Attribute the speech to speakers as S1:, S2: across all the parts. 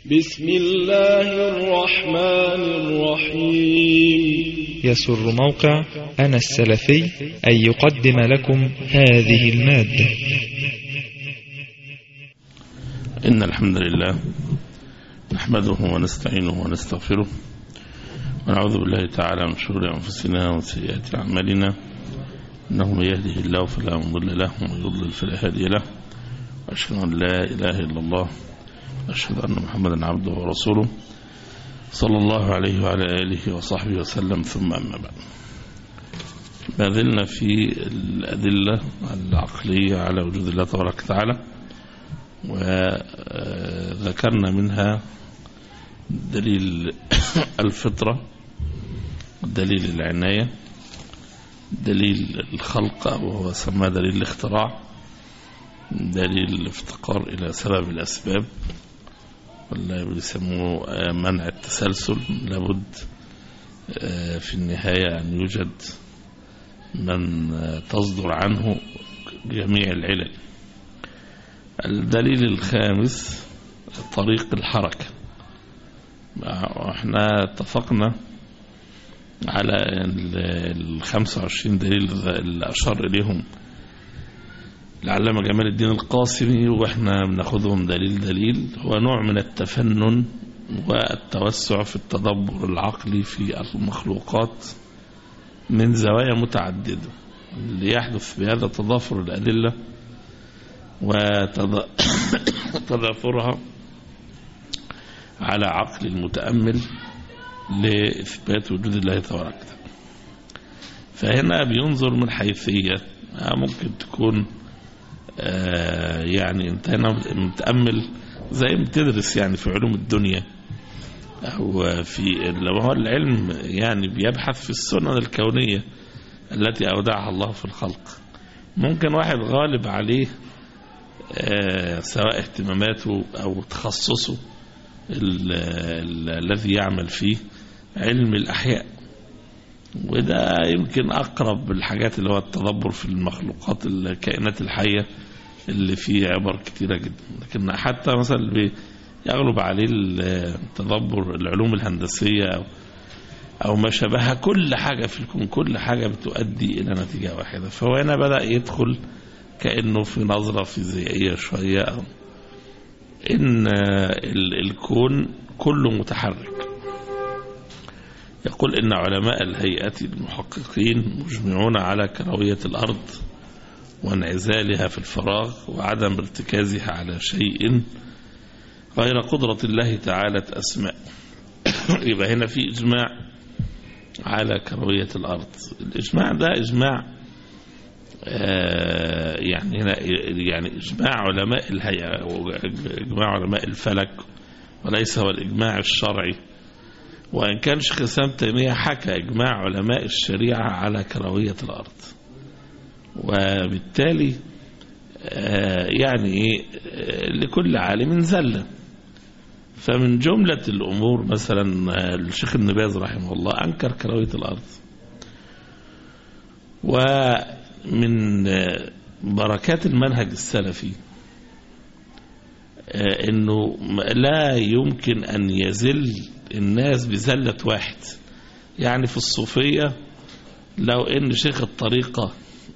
S1: بسم الله الرحمن الرحيم
S2: يسر موقع أنا السلفي أن يقدم لكم هذه المادة
S3: إن الحمد لله نحمده ونستعينه ونستغفره ونعوذ بالله تعالى من شرور أنفسنا وسيئات أعمالنا إنه من يهده الله فلا مضل له ومن يضلل فلا هادي له وأشهد أن لا إله إلا الله وأشهد أن محمدا عبده ورسوله صلى الله عليه وعلى آله وصحبه وسلم ثم أما بعد ما زلنا في الأدلة العقلية على وجود الله تبارك وتعالى وذكرنا منها دليل الفطرة دليل العناية دليل الخلق وهو سماه دليل الاختراع دليل الافتقار إلى سبب الأسباب ولا بيسموه منع التسلسل لابد في النهاية أن يوجد من تصدر عنه جميع العلل الدليل الخامس طريق الحركة احنا اتفقنا على ال 25 دليل اللي أشار إليهم العلامة جمال الدين القاسمي واحنا بناخدهم دليل دليل هو نوع من التفنن والتوسع في التدبر العقلي في المخلوقات من زوايا متعددة اللي يحدث بهذا تضافر الأدلة وتضافرها على عقل المتأمل لإثبات وجود الله تبارك وتعالى فهنا بينظر من حيثية ممكن تكون آه يعني انت هنا متأمل زي ما تدرس يعني في علوم الدنيا أو في لو هو العلم يعني بيبحث في السنن الكونية التي أودعها الله في الخلق ممكن واحد غالب عليه آه سواء اهتماماته أو تخصصه الذي يعمل فيه علم الأحياء وده يمكن أقرب الحاجات اللي هو التدبر في المخلوقات الكائنات الحية اللي فيه عبر كتيرة جدا لكن حتى مثلا يغلب عليه التدبر العلوم الهندسية أو, أو ما شابهها كل حاجة في الكون كل حاجة بتؤدي إلى نتيجة واحدة فهو هنا بدأ يدخل كأنه في نظرة فيزيائية شوية أو إن الكون كله متحرك يقول إن علماء الهيئة المحققين مجمعون على كروية الأرض وانعزالها في الفراغ وعدم ارتكازها على شيء غير قدرة الله تعالى أسماء يبقى هنا في إجماع على كروية الأرض الإجماع ده إجماع آه يعني هنا يعني إجماع علماء الهيئة وإجماع علماء الفلك وليس هو الإجماع الشرعي وإن كان شيخ الإسلام تيمية حكى إجماع علماء الشريعة على كروية الأرض وبالتالي يعني لكل عالم زلة فمن جملة الأمور مثلا الشيخ النباز رحمه الله أنكر كروية الأرض ومن بركات المنهج السلفي أنه لا يمكن أن يزل الناس بزلة واحد يعني في الصوفية لو ان شيخ الطريقة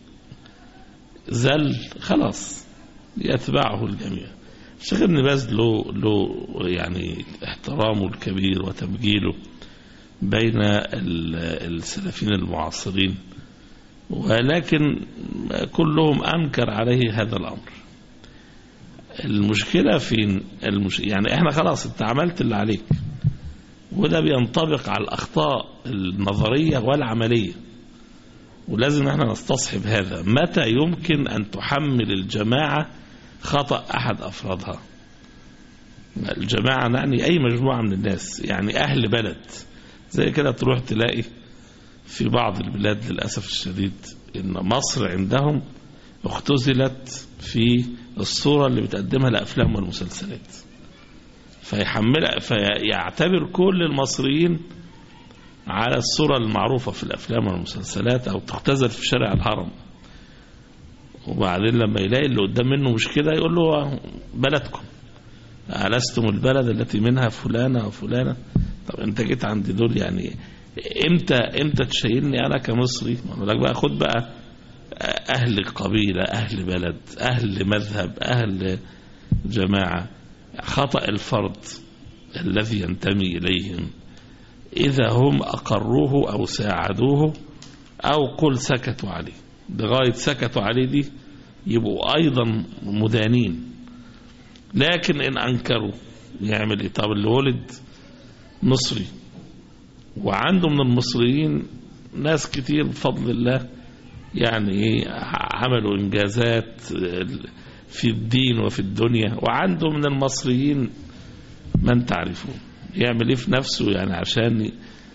S3: زل خلاص يتبعه الجميع الشيخ ابن باز له, له يعني احترامه الكبير وتبجيله بين السلفيين المعاصرين ولكن كلهم أنكر عليه هذا الأمر المشكلة في المش... يعني احنا خلاص انت عملت اللي عليك وده بينطبق على الأخطاء النظرية والعملية ولازم احنا نستصحب هذا متى يمكن أن تحمل الجماعة خطأ أحد أفرادها الجماعة يعني أي مجموعة من الناس يعني أهل بلد زي كده تروح تلاقي في بعض البلاد للأسف الشديد إن مصر عندهم اختزلت في الصورة اللي بتقدمها الأفلام والمسلسلات فيحمل فيعتبر كل المصريين على الصورة المعروفة في الأفلام والمسلسلات أو تختزل في شارع الهرم وبعدين لما يلاقي اللي قدام منه مش كده يقول له بلدكم ألستم البلد التي منها فلانة وفلانة طب انت جيت عند دول يعني امتى امتى تشيلني انا كمصري اقول لك بقى خد بقى اهل قبيلة اهل بلد اهل مذهب اهل جماعة خطأ الفرد الذي ينتمي اليهم اذا هم اقروه او ساعدوه او قل سكتوا عليه لغاية سكتوا عليه دي يبقوا ايضا مدانين لكن ان انكروا يعمل ايه طب اللي ولد مصري وعنده من المصريين ناس كتير بفضل الله يعني ايه عملوا انجازات في الدين وفي الدنيا وعنده من المصريين من تعرفون يعمل ايه في نفسه يعني عشان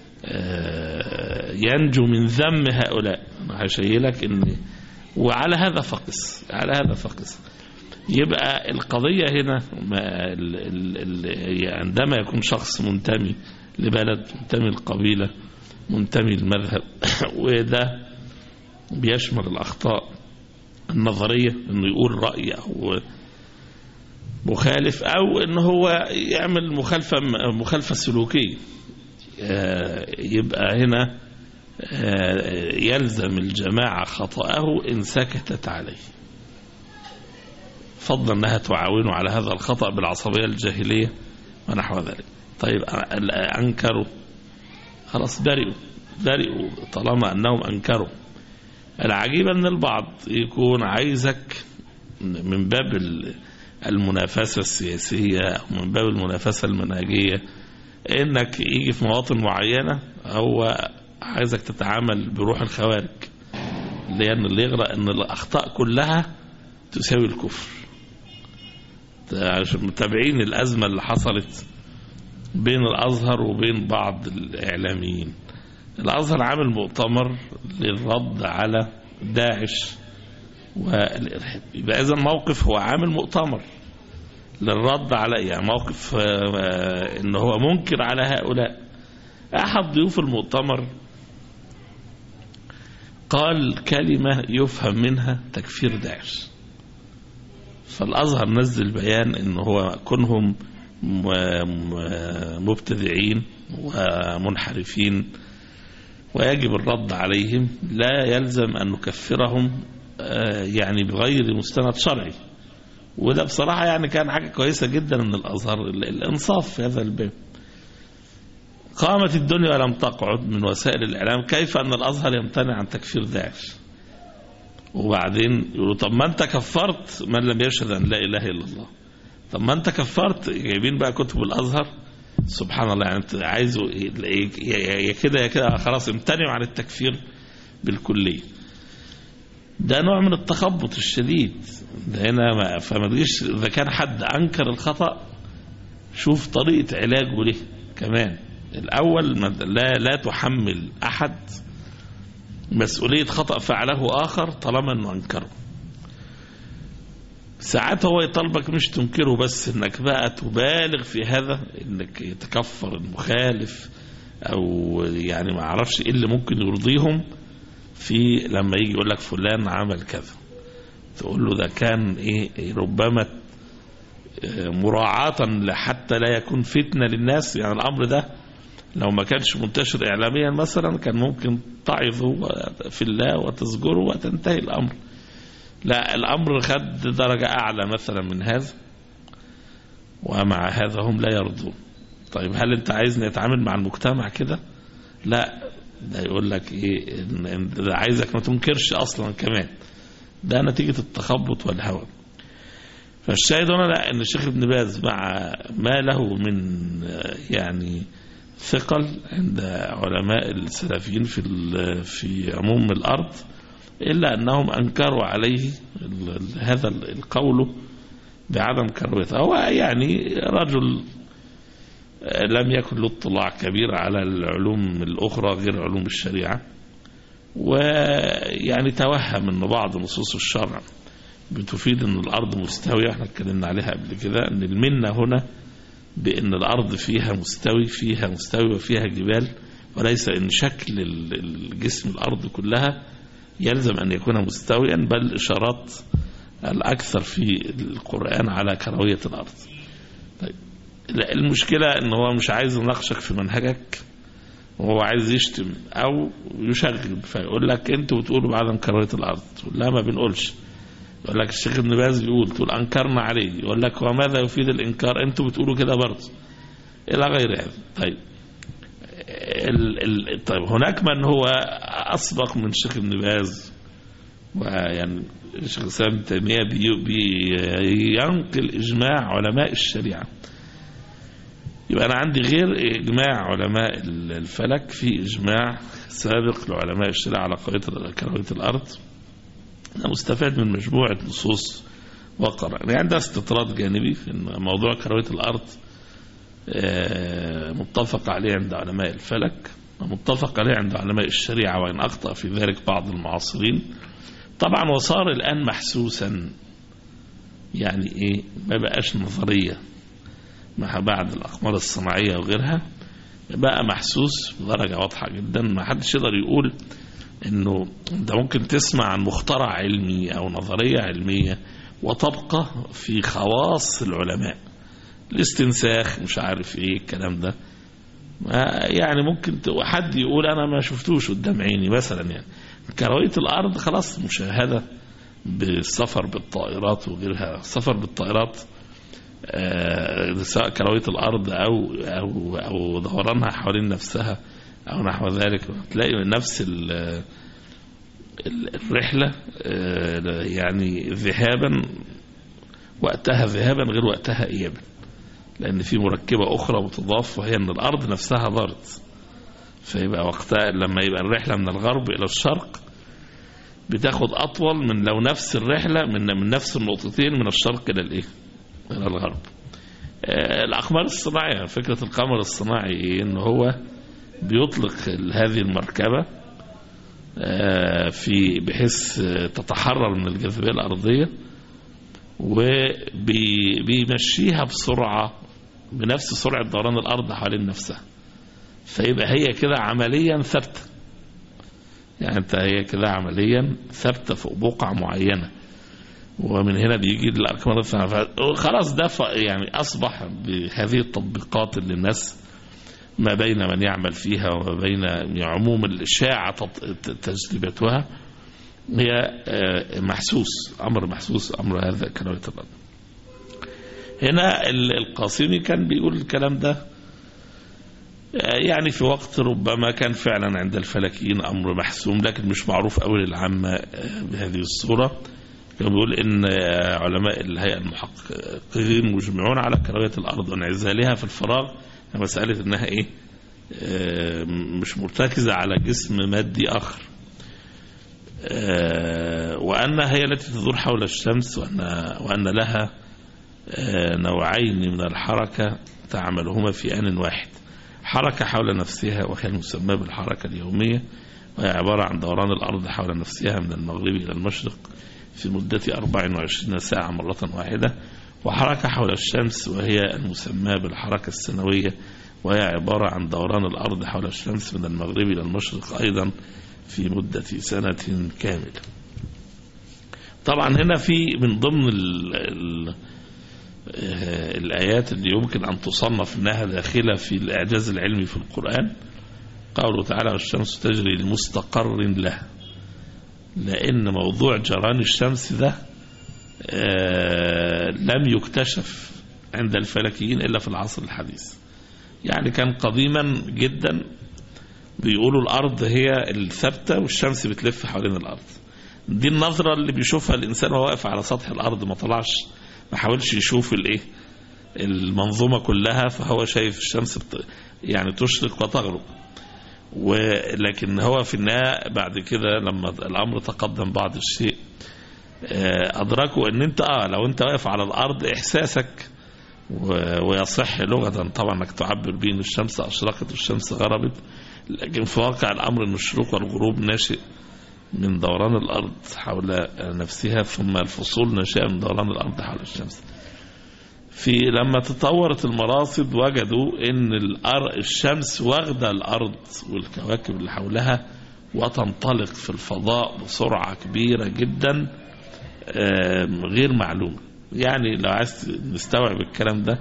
S3: ينجو من ذم هؤلاء هشيلك ان وعلى هذا فقس على هذا فقس يبقى القضية هنا ما ال ال ال عندما يكون شخص منتمي لبلد منتمي لقبيلة منتمي لمذهب وده بيشمل الأخطاء النظرية انه يقول رأي او مخالف او ان هو يعمل مخالفة مخالفة سلوكية يبقى هنا يلزم الجماعة خطأه إن سكتت عليه فضلا أنها تعاونه على هذا الخطأ بالعصبية الجاهلية ونحو ذلك طيب أنكروا خلاص برئوا برئوا طالما أنهم أنكروا العجيب أن البعض يكون عايزك من باب المنافسة السياسية أو من باب المنافسة المنهجية إنك يجي في مواطن معينة هو عايزك تتعامل بروح الخوارج لأن اللي يغرق أن الأخطاء كلها تساوي الكفر عشان متابعين الأزمة اللي حصلت بين الأزهر وبين بعض الإعلاميين الأزهر عامل مؤتمر للرد على داعش والإرهاب يبقى إذا موقف هو عامل مؤتمر للرد على يعني موقف ان هو منكر على هؤلاء احد ضيوف المؤتمر قال كلمة يفهم منها تكفير داعش فالازهر نزل بيان ان هو كونهم مبتدعين ومنحرفين ويجب الرد عليهم لا يلزم ان نكفرهم يعني بغير مستند شرعي وده بصراحة يعني كان حاجة كويسة جدا من الأزهر الإنصاف في هذا الباب قامت الدنيا ولم تقعد من وسائل الإعلام كيف أن الأزهر يمتنع عن تكفير داعش وبعدين يقولوا طب ما أنت كفرت من لم يشهد أن لا إله إلا الله طب ما أنت كفرت جايبين بقى كتب الأزهر سبحان الله يعني أنت عايزه يا كده يا كده خلاص امتنعوا عن التكفير بالكلية ده نوع من التخبط الشديد ده هنا ما فما تجيش اذا كان حد انكر الخطا شوف طريقه علاجه له كمان الاول لا لا تحمل احد مسؤوليه خطا فعله اخر طالما انه انكره ساعات هو يطالبك مش تنكره بس انك بقى تبالغ في هذا انك يتكفر المخالف او يعني ما اعرفش ايه اللي ممكن يرضيهم في لما يجي يقول لك فلان عمل كذا تقول له ده كان ايه ربما مراعاة حتى لا يكون فتنة للناس يعني الأمر ده لو ما كانش منتشر إعلاميا مثلا كان ممكن تعظه في الله وتزجره وتنتهي الأمر لا الأمر خد درجة أعلى مثلا من هذا ومع هذا هم لا يرضون طيب هل أنت عايزني أتعامل مع المجتمع كده لا ده يقول لك ايه ده عايزك ما تنكرش اصلا كمان ده نتيجة التخبط والهوى فالشاهد هنا لا ان الشيخ ابن باز مع ما له من يعني ثقل عند علماء السلفيين في في عموم الارض الا انهم انكروا عليه هذا القول بعدم كروته هو يعني رجل لم يكن له اطلاع كبير على العلوم الأخرى غير علوم الشريعة ويعني توهم أن بعض نصوص الشرع بتفيد أن الأرض مستوية احنا اتكلمنا عليها قبل كده أن المنة هنا بأن الأرض فيها مستوي فيها مستوي وفيها جبال وليس أن شكل الجسم الأرض كلها يلزم أن يكون مستويا بل إشارات الأكثر في القرآن على كروية الأرض طيب لا المشكلة ان هو مش عايز يناقشك في منهجك وهو عايز يشتم او يشغب فيقول لك انتوا بتقولوا بعدم كروية الارض تقول لا ما بنقولش يقول لك الشيخ ابن باز بيقول تقول انكرنا عليه يقول لك وماذا يفيد الانكار انتوا بتقولوا كده برضه الى غير هذا طيب ال ال طيب هناك من هو اسبق من الشيخ ابن باز ويعني الشيخ الاسلام ابن تيميه بي- بينقل اجماع علماء الشريعه يبقى انا عندي غير اجماع علماء ال- الفلك في اجماع سابق لعلماء الشريعه على قضيه كرويه الارض انا مستفاد من مجموعه نصوص وقرأ يعني عندها استطراد جانبي في ان موضوع كرويه الارض آه، متفق عليه عند علماء الفلك ومتفق عليه عند علماء الشريعة وإن أخطأ في ذلك بعض المعاصرين طبعا وصار الآن محسوسا يعني إيه ما بقاش نظرية مع بعد الأقمار الصناعية وغيرها بقى محسوس بدرجة واضحة جدا ما حدش يقدر يقول انه انت ممكن تسمع عن مخترع علمي او نظرية علمية وتبقى في خواص العلماء الاستنساخ مش عارف ايه الكلام ده ما- يعني ممكن ت- حد يقول انا ما شفتوش قدام عيني مثلا يعني كروية الارض خلاص مشاهدة بالسفر بالطائرات وغيرها السفر بالطائرات آه، سواء كروية الارض او او او دورانها حوالين نفسها او نحو ذلك تلاقي نفس ال- ال- الرحلة آه، يعني ذهابا وقتها ذهابا غير وقتها ايابا لان في مركبه اخرى بتضاف وهي ان الارض نفسها ضرت فيبقى وقتها لما يبقى الرحله من الغرب الى الشرق بتاخد اطول من لو نفس الرحله من من نفس النقطتين من الشرق الى الايه؟ الى الغرب. آه، الاقمار الصناعيه فكره القمر الصناعي إيه؟ ان هو بيطلق ال- هذه المركبه آه، في بحيث آه، تتحرر من الجاذبيه الارضيه وبيمشيها بسرعة بنفس سرعة دوران الأرض حوالين نفسها فيبقى هي كده عمليا ثابتة يعني انت هي كده عمليا ثابتة فوق بقعة معينة ومن هنا بيجي الأرقام الثانية خلاص ده ف- يعني أصبح بهذه التطبيقات اللي الناس ما بين من يعمل فيها وما بين عموم الإشاعة تط- تجربتها هي آه، محسوس أمر محسوس أمر هذا كروية الأرض هنا ال- القاسمي كان بيقول الكلام ده آه، يعني في وقت ربما كان فعلا عند الفلكيين أمر محسوم لكن مش معروف أوي للعامة آه، بهذه الصورة كان بيقول إن آه، علماء الهيئة المحققين مجمعون على كروية الأرض وانعزالها في الفراغ مسألة إنها إيه آه، مش مرتكزة على جسم مادي آخر آه، وأنها هي التي تدور حول الشمس وأن, وأن لها آه، نوعين من الحركة تعملهما في آن واحد حركة حول نفسها وهي المسمى بالحركة اليومية وهي عبارة عن دوران الأرض حول نفسها من المغرب إلى المشرق في مدة 24 ساعة مرة واحدة وحركة حول الشمس وهي المسمى بالحركة السنوية وهي عبارة عن دوران الأرض حول الشمس من المغرب إلى المشرق أيضا في مدة سنة كاملة طبعا هنا في من ضمن ال ال آه، الآيات اللي يمكن أن تصنف أنها داخلة في الإعجاز العلمي في القرآن قوله تعالى والشمس تجري لمستقر لها لأن موضوع جران الشمس ده آه، لم يكتشف عند الفلكيين إلا في العصر الحديث يعني كان قديما جدا بيقولوا الأرض هي الثابتة والشمس بتلف حوالين الأرض دي النظرة اللي بيشوفها الإنسان وهو واقف على سطح الأرض ما طلعش ما حاولش يشوف الإيه المنظومة كلها فهو شايف الشمس بت... يعني تشرق وتغرب ولكن هو في النهاية بعد كده لما الأمر تقدم بعض الشيء آه، أدركوا أن أنت آه لو أنت واقف على الأرض إحساسك و- ويصح لغة طبعا أنك تعبر به أن الشمس أشرقت والشمس غربت لكن في واقع الأمر أن الشروق والغروب ناشئ من دوران الأرض حول نفسها ثم الفصول ناشئة من دوران الأرض حول الشمس في لما تطورت المراصد وجدوا ان الأر- الشمس واخده الارض والكواكب اللي حولها وتنطلق في الفضاء بسرعه كبيره جدا آم، غير معلومه يعني لو عايز نستوعب الكلام ده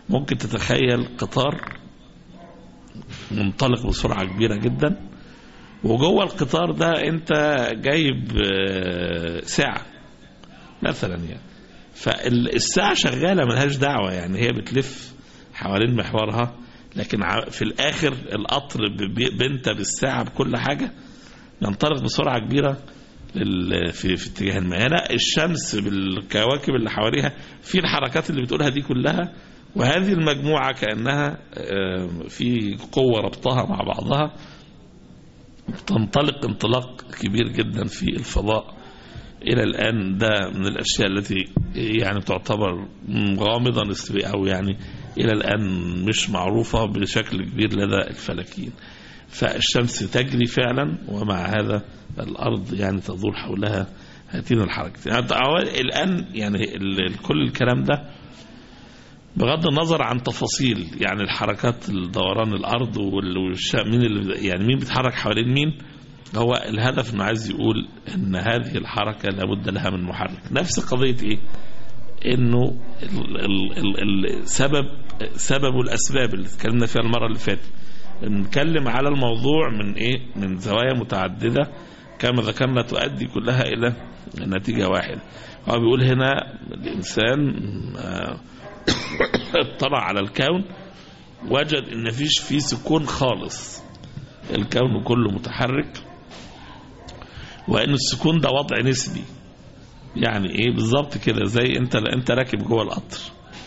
S3: ممكن تتخيل قطار منطلق بسرعة كبيرة جدا وجوه القطار ده انت جايب آه، ساعة مثلا يعني فالساعة شغالة ملهاش دعوة يعني هي بتلف حوالين محورها لكن ع- في الآخر القطر ب- ب- بنت بالساعة بكل حاجة ينطلق بسرعة كبيرة لل- في, في اتجاه ما هنا الشمس بالكواكب اللي حواليها في الحركات اللي بتقولها دي كلها وهذه المجموعة كأنها آه، في قوة ربطها مع بعضها تنطلق انطلاق كبير جدا في الفضاء إلى الآن ده من الأشياء التي يعني تعتبر غامضة نسبيا أو يعني إلى الآن مش معروفة بشكل كبير لدى الفلكيين فالشمس تجري فعلا ومع هذا الأرض يعني تدور حولها هاتين الحركتين يعني الآن يعني ال- ال- كل الكلام ده بغض النظر عن تفاصيل يعني الحركات الدوران الارض وال- والش مين اللي يعني مين بيتحرك حوالين مين هو الهدف انه عايز يقول ان هذه الحركه لابد لها من محرك نفس قضيه ايه انه ال ال ال ال سبب سبب الاسباب اللي اتكلمنا فيها المره اللي فاتت نتكلم على الموضوع من ايه من زوايا متعدده كما ذكرنا تؤدي كلها الى نتيجه واحده هو بيقول هنا الانسان آه، اطلع على الكون وجد ان مفيش فيه سكون خالص الكون كله متحرك وان السكون ده وضع نسبي يعني ايه بالظبط كده زي انت انت راكب جوه القطر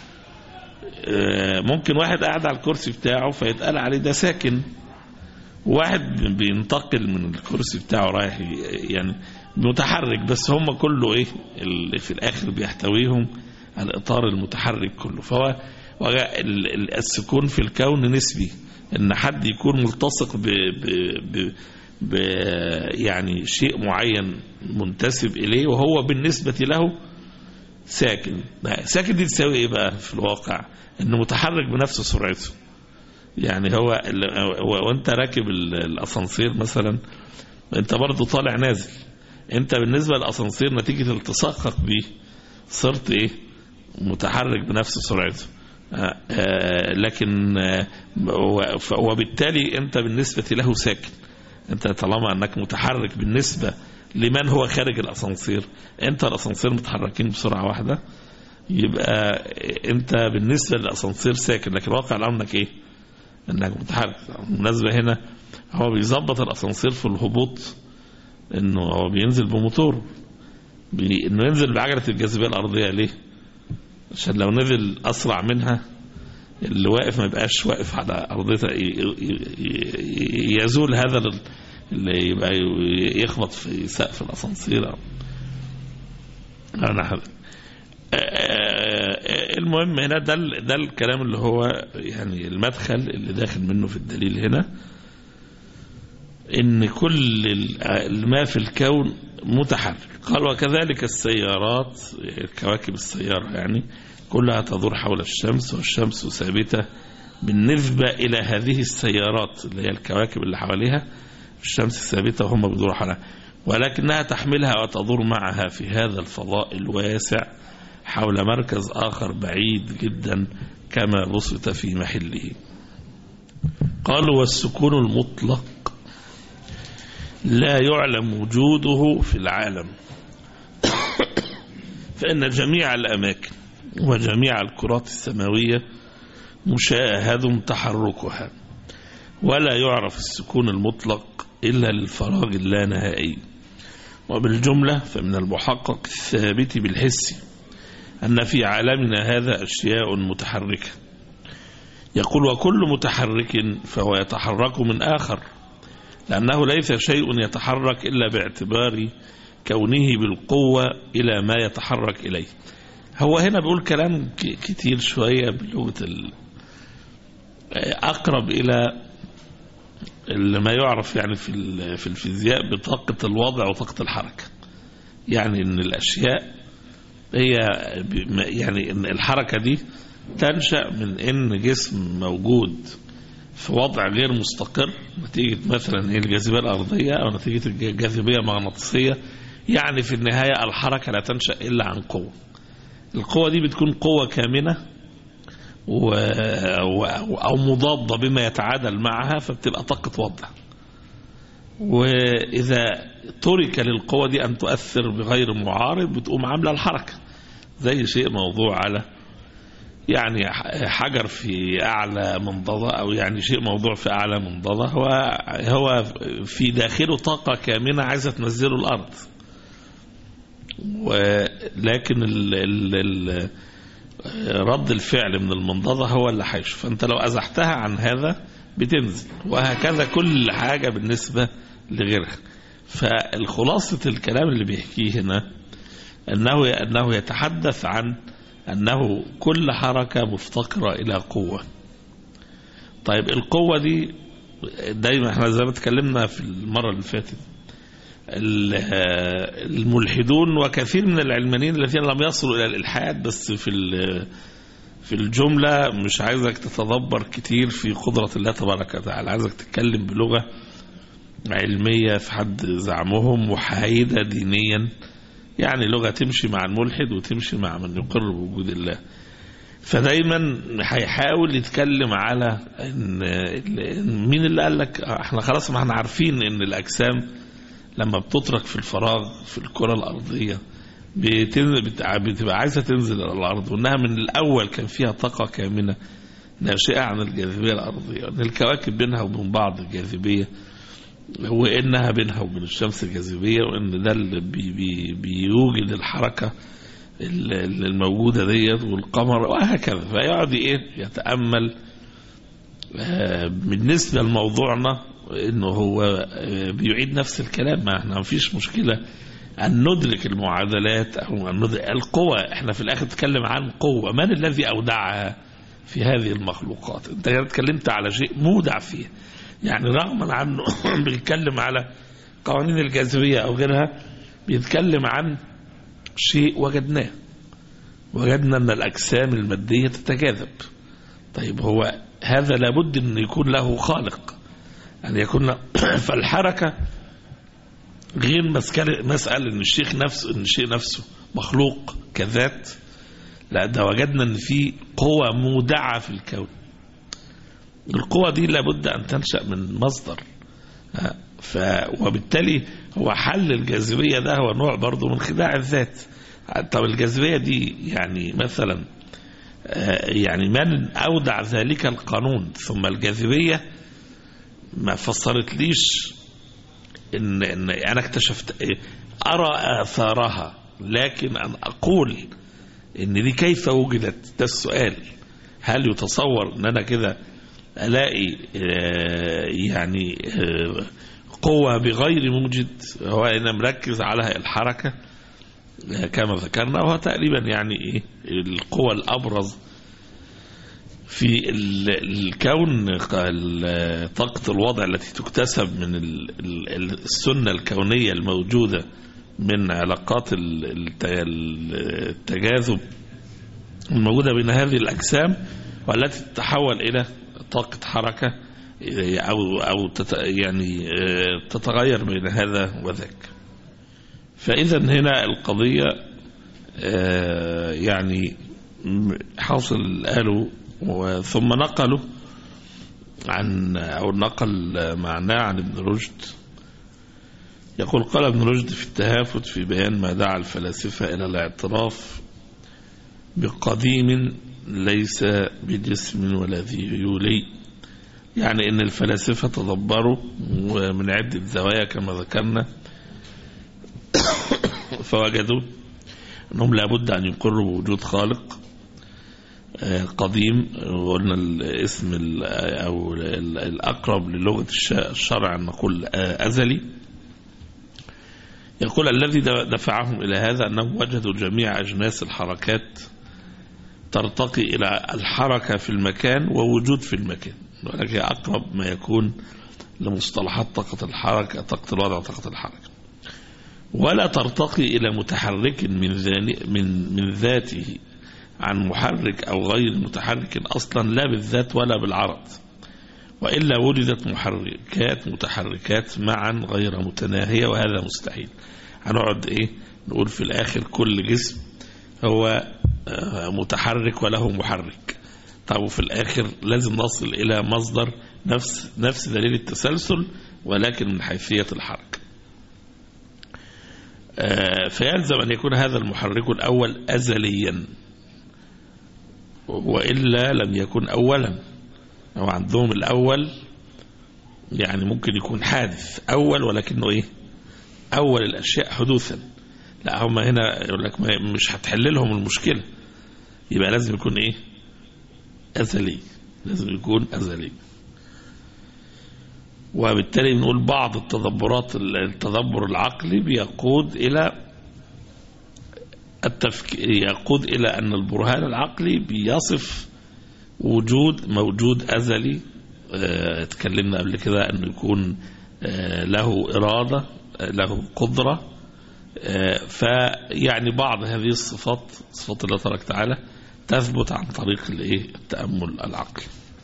S3: آه، ممكن واحد قاعد على الكرسي بتاعه فيتقال عليه ده ساكن واحد بينتقل من الكرسي بتاعه رايح ي- يعني متحرك بس هم كله ايه اللي في الاخر بيحتويهم الاطار المتحرك كله فهو هو ال- ال- السكون في الكون نسبي ان حد يكون ملتصق ب, ب, ب, ب يعني شيء معين منتسب اليه وهو بالنسبه له ساكن ساكن دي تساوي ايه بقى في الواقع انه متحرك بنفس سرعته يعني هو ال- و- وانت راكب ال- الاسانسير مثلا انت برضه طالع نازل انت بالنسبه للاسانسير نتيجه التصاقك بيه صرت ايه متحرك بنفس سرعته آه، آه، لكن آه، و- ف- وبالتالي انت بالنسبه له ساكن انت طالما انك متحرك بالنسبه لمن هو خارج الاسانسير انت الاسانسير متحركين بسرعه واحده يبقى انت بالنسبه للاسانسير ساكن لكن واقع الامر انك ايه انك متحرك بالمناسبه هنا هو بيظبط الاسانسير في الهبوط انه هو بينزل بموتور بي... انه ينزل بعجله الجاذبيه الارضيه ليه عشان لو نزل اسرع منها اللي واقف ما يبقاش واقف على ارضيتها ي... ي... ي... يزول هذا ال- اللي يبقى ي- يخبط في سقف الاسانسير او أو نحو ذلك. آه، المهم هنا ده ال- ده الكلام اللي هو يعني المدخل اللي داخل منه في الدليل هنا ان كل ال- ما في الكون متحرك قال وكذلك السيارات كواكب السيارة يعني كلها تدور حول الشمس والشمس ثابتة بالنسبة إلى هذه السيارات اللي هي الكواكب اللي حواليها الشمس ثابتة وهم بيدوروا حولها ولكنها تحملها وتدور معها في هذا الفضاء الواسع حول مركز آخر بعيد جدا كما بسط في محله قالوا والسكون المطلق لا يعلم وجوده في العالم فإن جميع الأماكن وجميع الكرات السماوية مشاهد تحركها ولا يعرف السكون المطلق إلا للفراغ اللانهائي وبالجملة فمن المحقق الثابت بالحس أن في عالمنا هذا أشياء متحركة يقول وكل متحرك فهو يتحرك من آخر لأنه ليس شيء يتحرك إلا باعتبار كونه بالقوة إلى ما يتحرك إليه هو هنا بيقول كلام ك- كتير شوية بلغة ال... أقرب إلى ال- ما يعرف يعني في ال- في الفيزياء بطاقة الوضع وطاقة الحركة يعني إن الأشياء هي ب- ما- يعني إن الحركة دي تنشأ من إن جسم موجود في وضع غير مستقر نتيجة مثلا إيه الجاذبية الأرضية أو نتيجة الج- الجاذبية المغناطيسية يعني في النهاية الحركة لا تنشأ إلا عن قوة القوة دي بتكون قوة كامنة و... و... أو مضادة بما يتعادل معها فبتبقى طاقة وضع وإذا ترك للقوة دي أن تؤثر بغير معارض بتقوم عاملة الحركة زي شيء موضوع على يعني حجر في أعلى منضدة أو يعني شيء موضوع في أعلى منضدة هو هو في داخله طاقة كامنة عايزة تنزله الأرض ولكن ال ال ال رد الفعل من المنضدة هو اللي حيش فأنت لو أزحتها عن هذا بتنزل وهكذا كل حاجة بالنسبة لغيرها فالخلاصة الكلام اللي بيحكيه هنا أنه أنه يتحدث عن أنه كل حركة مفتقرة إلى قوة طيب القوة دي دايما احنا زي ما اتكلمنا في المرة اللي فاتت الملحدون وكثير من العلمانيين الذين لم يصلوا إلى الإلحاد بس في في الجملة مش عايزك تتدبر كتير في قدرة الله تبارك وتعالى عايزك تتكلم بلغة علمية في حد زعمهم وحايدة دينيا يعني لغة تمشي مع الملحد وتمشي مع من يقر بوجود الله فدايما هيحاول يتكلم على ان مين اللي قال لك احنا خلاص ما احنا عارفين ان الاجسام لما بتترك في الفراغ في الكرة الارضية بتبقى عايزة تنزل على الارض وانها من الاول كان فيها طاقة كامنة ناشئة عن الجاذبية الارضية ان الكواكب بينها وبين بعض الجاذبية وانها بينها وبين الشمس الجاذبيه وان ده اللي بي بي بيوجد الحركه الموجوده ديت والقمر وهكذا فيقعد ايه يتامل بالنسبه لموضوعنا انه هو بيعيد نفس الكلام ما احنا ما فيش مشكله ان ندرك المعادلات او ان ندرك القوى احنا في الاخر نتكلم عن قوه من الذي اودعها في هذه المخلوقات انت اتكلمت على شيء مودع فيه يعني رغما عنه بيتكلم على قوانين الجاذبية أو غيرها بيتكلم عن شيء وجدناه وجدنا أن الأجسام المادية تتجاذب طيب هو هذا لابد أن يكون له خالق أن يكون فالحركة غير مسألة أن الشيخ نفسه أن الشيء نفسه مخلوق كذات لا ده وجدنا أن في قوة مودعة في الكون القوة دي لابد أن تنشأ من مصدر ف وبالتالي هو حل الجاذبية ده هو نوع برضه من خداع الذات طب الجاذبية دي يعني مثلا يعني من أودع ذلك القانون ثم الجاذبية ما فسرت ليش إن, إن أنا اكتشفت أرى آثارها لكن أن أقول إن دي كيف وجدت ده السؤال هل يتصور إن أنا كده الاقي يعني قوة بغير موجد هو انا مركز على الحركة كما ذكرنا وهو تقريبا يعني ايه القوة الابرز في الكون طاقة الوضع التي تكتسب من السنة الكونية الموجودة من علاقات التجاذب الموجودة بين هذه الأجسام والتي تتحول إلى طاقة حركة أو أو يعني تتغير بين هذا وذاك. فإذا هنا القضية يعني حاصل قالوا ثم نقلوا عن أو نقل معناه عن ابن رشد يقول قال ابن رشد في التهافت في بيان ما دعا الفلاسفة إلى الاعتراف بقديم ليس بجسم ولا ذيولي يعني ان الفلاسفة تدبروا ومن عدة زوايا كما ذكرنا فوجدوا انهم لابد ان يقروا بوجود خالق قديم وقلنا الاسم او الاقرب للغة الشرع ان نقول ازلي يقول الذي دفعهم الى هذا انهم وجدوا جميع اجناس الحركات ترتقي إلى الحركة في المكان ووجود في المكان ولكن أقرب ما يكون لمصطلحات طاقة الحركة طاقة الوضع طاقة الحركة ولا ترتقي إلى متحرك من, من, من ذاته عن محرك أو غير متحرك أصلا لا بالذات ولا بالعرض وإلا وجدت محركات متحركات معا غير متناهية وهذا مستحيل هنقعد إيه نقول في الآخر كل جسم هو متحرك وله محرك طب وفي الآخر لازم نصل إلى مصدر نفس نفس دليل التسلسل ولكن من حيثية الحركة آه، فيلزم أن يكون هذا المحرك الأول أزليا وإلا لم يكن أولا أو عندهم الأول يعني ممكن يكون حادث أول ولكنه إيه أول الأشياء حدوثا لا هم هنا يقول لك ما- مش هتحل لهم المشكلة يبقى لازم يكون إيه أزلي لازم يكون أزلي وبالتالي نقول بعض التدبرات التدبر العقلي بيقود إلى التفكير يقود إلى أن البرهان العقلي بيصف وجود موجود أزلي آه، اتكلمنا قبل كده أنه يكون آه، له إرادة آه، له قدرة آه، فيعني بعض هذه الصفات صفات الله تبارك وتعالى تثبت عن طريق الايه التأمل العقلي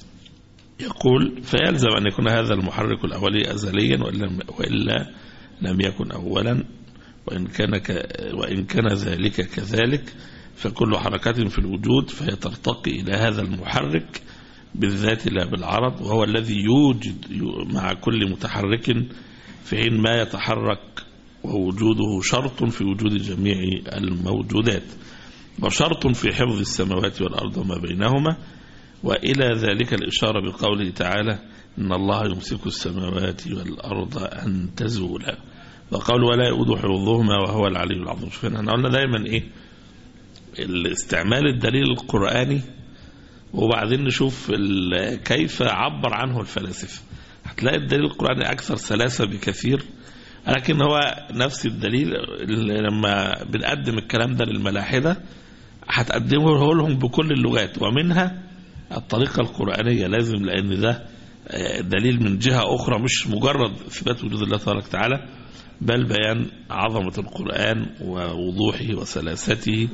S3: يقول فيلزم أن يكون هذا المحرك الأولي أزليا وإلا, وإلا لم يكن أولا وإن كان, ك وإن كان ذلك كذلك فكل حركة في الوجود فهي ترتقي إلى هذا المحرك بالذات لا بالعرض وهو الذي يوجد يو- مع كل متحرك في حين ما يتحرك ووجوده شرط في وجود جميع الموجودات وشرط في حفظ السماوات والأرض وما بينهما وإلى ذلك الإشارة بقوله تعالى إن الله يمسك السماوات والأرض أن تزولا وقال ولا يؤود حفظهما وهو العلي العظيم شوفين احنا قلنا دايما إيه الاستعمال الدليل القرآني وبعدين نشوف ال- كيف عبر عنه الفلاسفة هتلاقي الدليل القرآني أكثر سلاسة بكثير لكن هو نفس الدليل اللي لما بنقدم الكلام ده للملاحدة هتقدمه لهم بكل اللغات ومنها الطريقة القرآنية لازم لأن ده آه، دليل من جهة أخرى مش مجرد إثبات وجود الله تبارك وتعالى بل بيان عظمة القرآن ووضوحه وسلاسته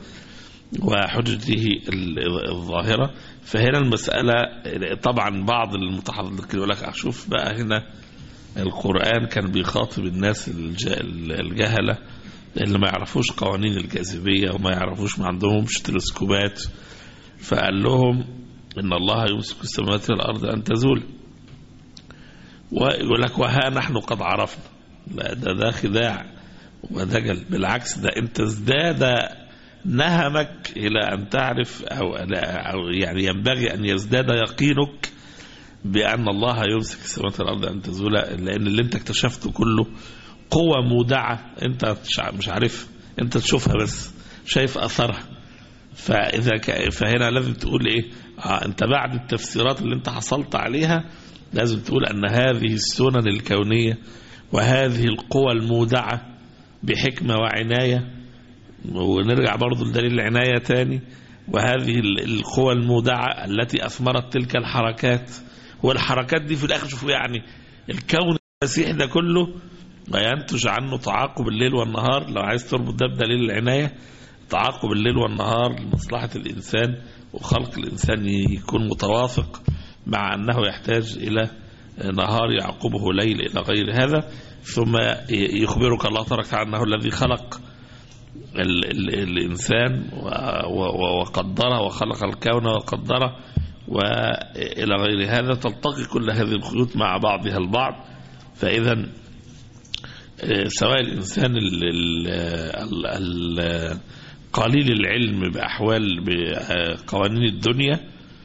S3: وحجته ال- الظاهرة فهنا المسألة طبعا بعض المتحضرين يقول لك أشوف بقى هنا القرآن كان بيخاطب الناس الج- الجهلة اللي ما يعرفوش قوانين الجاذبية وما يعرفوش ما عندهمش تلسكوبات فقال لهم إن الله يمسك السماوات والأرض أن تزول ويقول لك وها نحن قد عرفنا لا ده ده خداع ودجل بالعكس ده انت ازداد نهمك إلى أن تعرف أو, أو يعني ينبغي أن يزداد يقينك بأن الله يمسك السماوات والأرض أن تزول لأن اللي أنت اكتشفته كله قوة مودعة أنت مش ع- مش عارفها أنت تشوفها بس شايف أثرها فإذا ك... فهنا لازم تقول إيه آه أنت بعد التفسيرات اللي أنت حصلت عليها لازم تقول أن هذه السنن الكونية وهذه القوى المودعة بحكمة وعناية ونرجع برضو لدليل العناية تاني وهذه ال- القوى المودعة التي أثمرت تلك الحركات والحركات دي في الآخر شوفوا يعني الكون المسيح ده كله وينتج عنه تعاقب الليل والنهار لو عايز تربط ده بدليل العناية تعاقب الليل والنهار لمصلحة الإنسان وخلق الإنسان يكون متوافق مع أنه يحتاج إلى نهار يعقبه ليل إلى غير هذا ثم يخبرك الله تبارك وتعالى أنه الذي خلق ال ال الإنسان و- و- وقدره وخلق الكون وقدره وإلى غير هذا تلتقي كل هذه الخيوط مع بعضها البعض فإذا آه، سواء الإنسان ال- ال- ال- ال- قليل العلم بأحوال بقوانين الدنيا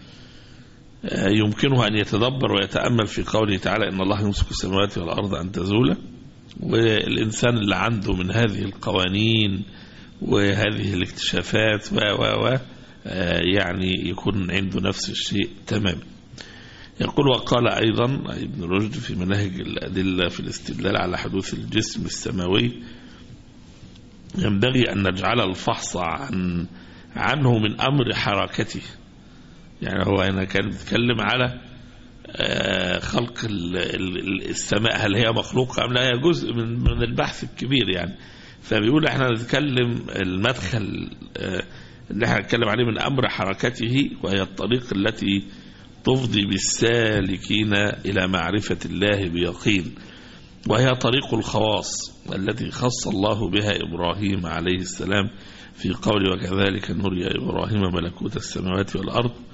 S3: آه، يمكنه أن يتدبر ويتأمل في قوله تعالى إن الله يمسك السماوات والأرض أن تزولا والإنسان اللي عنده من هذه القوانين وهذه الاكتشافات و و و آه، يعني يكون عنده نفس الشيء تماما يقول وقال أيضا ابن رشد في مناهج الأدلة في الاستدلال على حدوث الجسم السماوي ينبغي أن نجعل الفحص عن عنه من أمر حركته يعني هو هنا كان بيتكلم على آه، خلق ال- ال- السماء هل هي مخلوقة أم لا هي جزء من من البحث الكبير يعني فبيقول احنا نتكلم المدخل آه، اللي احنا نتكلم عليه من أمر حركته وهي الطريق التي تفضي بالسالكين إلى معرفة الله بيقين وهي طريق الخواص التي خص الله بها إبراهيم عليه السلام في قول وكذلك نري إبراهيم ملكوت السماوات والأرض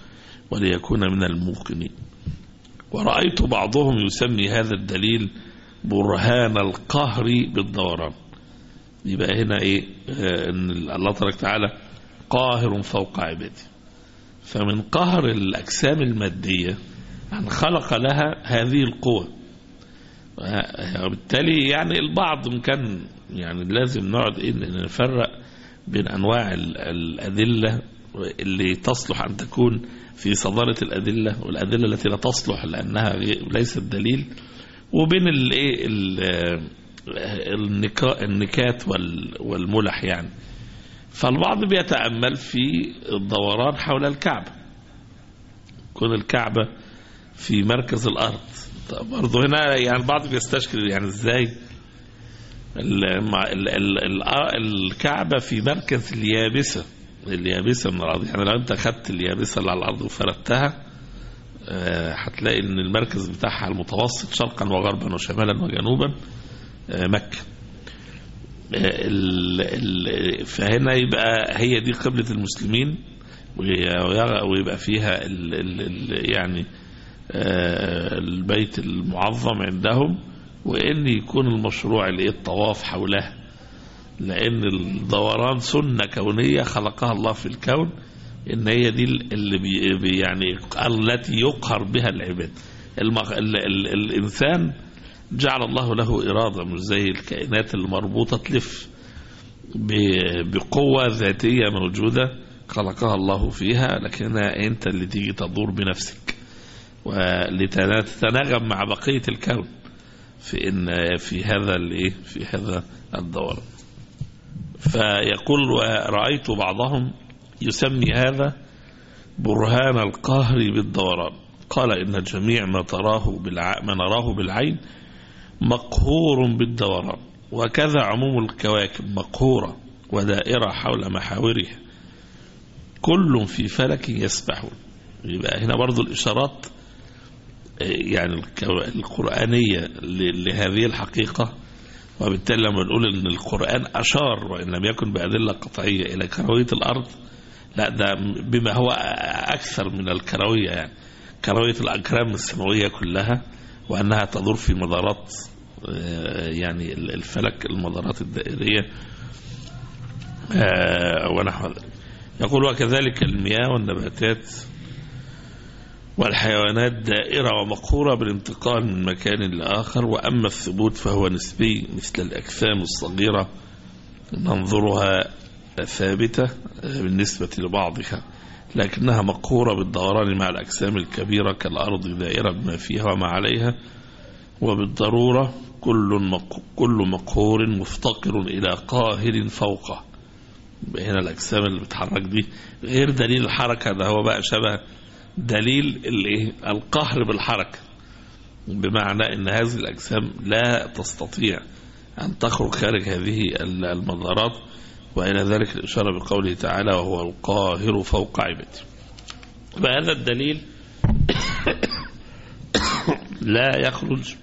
S3: وليكون من الموقنين ورأيت بعضهم يسمي هذا الدليل برهان القهر بالدوران يبقى هنا ايه آه ان الله تبارك وتعالى قاهر فوق عباده فمن قهر الأجسام المادية أن خلق لها هذه القوة وبالتالي يعني البعض كان يعني لازم نقعد إيه نفرق بين أنواع ال- الأدلة اللي تصلح أن تكون في صدارة الأدلة والأدلة التي لا تصلح لأنها غي- ليست دليل وبين الايه ال- النكا- النكات وال- والملح يعني فالبعض بيتأمل في الدوران حول الكعبة كون الكعبة في مركز الأرض طب برضه هنا يعني البعض بيستشكل يعني ازاي ال- مع- ال- ال- ال- الكعبة في مركز اليابسة اليابسة من الأرض يعني لو أنت خدت اليابسة اللي على الأرض وفردتها آه، هتلاقي ان المركز بتاعها المتوسط شرقا وغربا وشمالا وجنوبا آه، مكة آه، ال- ال- فهنا يبقى هي دي قبلة المسلمين وي- ويبقى فيها ال ال ال يعني آه، البيت المعظم عندهم وان يكون المشروع اللي إيه الطواف حولها لان الدوران سنة كونية خلقها الله في الكون ان هي دي اللي بي بي- يعني التي يقهر بها العباد المغ... ال... ال... الانسان جعل الله له اراده مش زي الكائنات المربوطه تلف ب... بقوه ذاتيه موجوده خلقها الله فيها لكنها انت اللي تيجي تدور بنفسك ولتتناغم مع بقيه الكون في ان في هذا الايه في هذا الدوران فيقول ورأيت بعضهم يسمي هذا برهان القهر بالدوران قال إن جميع ما تراه بالع... ما نراه بالعين مقهور بالدوران وكذا عموم الكواكب مقهورة ودائرة حول محاورها كل في فلك يسبحون يبقى هنا برضو الإشارات آه، يعني الكو- القرآنية ل- لهذه الحقيقة وبالتالي لما نقول ان القرآن أشار وإن لم يكن بأدلة قطعية إلى كروية الأرض لا ده بما هو أكثر من الكروية يعني كروية الأجرام السماوية كلها وأنها تدور في مدارات آه، يعني الفلك المدارات الدائرية آه، ونحو ذلك يقول وكذلك المياه والنباتات والحيوانات دائرة ومقهورة بالانتقال من مكان لآخر وأما الثبوت فهو نسبي مثل الأجسام الصغيرة ننظرها ثابتة بالنسبة لبعضها لكنها مقهورة بالدوران مع الأجسام الكبيرة كالأرض دائرة بما فيها وما عليها وبالضرورة كل مق- كل مقهور مفتقر إلى قاهر فوقه هنا الأجسام اللي بتحرك دي غير دليل الحركة ده هو بقى شبه دليل الايه القهر بالحركة بمعنى ان هذه الأجسام لا تستطيع أن تخرج خارج هذه المدارات وإلى ذلك الإشارة بقوله تعالى وهو القاهر فوق عباده فهذا الدليل لا يخرج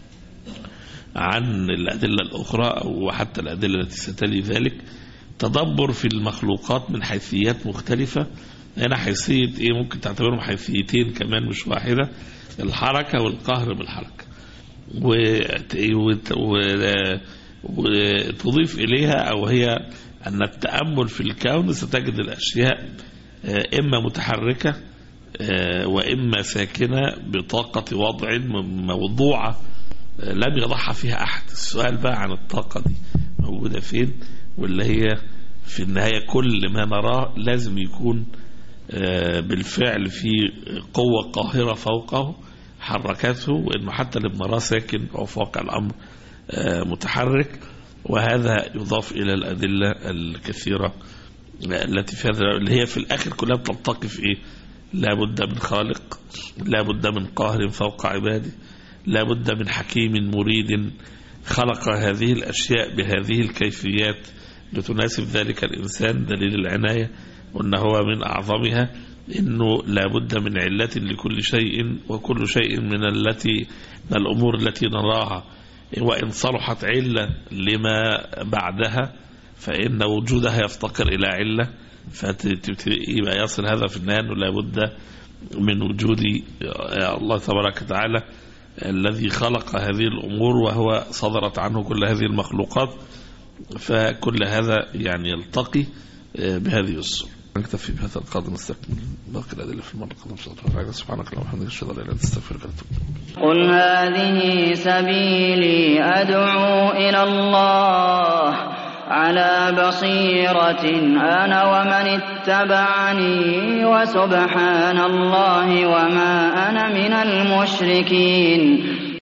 S3: عن الأدلة الأخرى أو حتى الأدلة التي ستلي ذلك تدبر في المخلوقات من حيثيات مختلفة هنا حيثية إيه ممكن تعتبرهم حيثيتين كمان مش واحدة الحركة والقهر بالحركة وت- وت- و- وتضيف إليها أو هي أن التأمل في الكون ستجد الأشياء آه، إما متحركة آه، وإما ساكنة بطاقة وضع م- موضوعة آه، لم يضعها فيها أحد السؤال بقى عن الطاقة دي موجودة فين واللي هي في النهاية كل ما نراه لازم يكون آه، بالفعل في قوة قاهرة فوقه حركته وانه حتى اللي بنراه ساكن او في واقع الامر آه، متحرك وهذا يضاف الى الادله الكثيره التي في هذا اللي هي في الاخر كلها بتلتقي في ايه؟ لا بد من خالق لا بد من قاهر فوق عباده لا بد من حكيم مريد خلق هذه الاشياء بهذه الكيفيات لتناسب ذلك الانسان دليل العنايه وان هو من اعظمها انه لا بد من علة لكل شيء وكل شيء من التي من الامور التي نراها وان صلحت علة لما بعدها فان وجودها يفتقر الى علة فيبقى يصل هذا في النهايه انه لا بد من وجود الله تبارك وتعالى الذي خلق هذه الأمور وهو صدرت عنه كل هذه المخلوقات فكل هذا يعني يلتقي بهذه الصورة نكتفي بهذا القدر نستكمل باقي الأدلة في المرة القادمة سبحانك اللهم وبحمدك أشهد أن لا إله إلا أنت أستغفرك وأتوب إليك
S4: قل هذه سبيلي أدعو إلى الله على بصيرة أنا ومن اتبعني وسبحان الله وما أنا من المشركين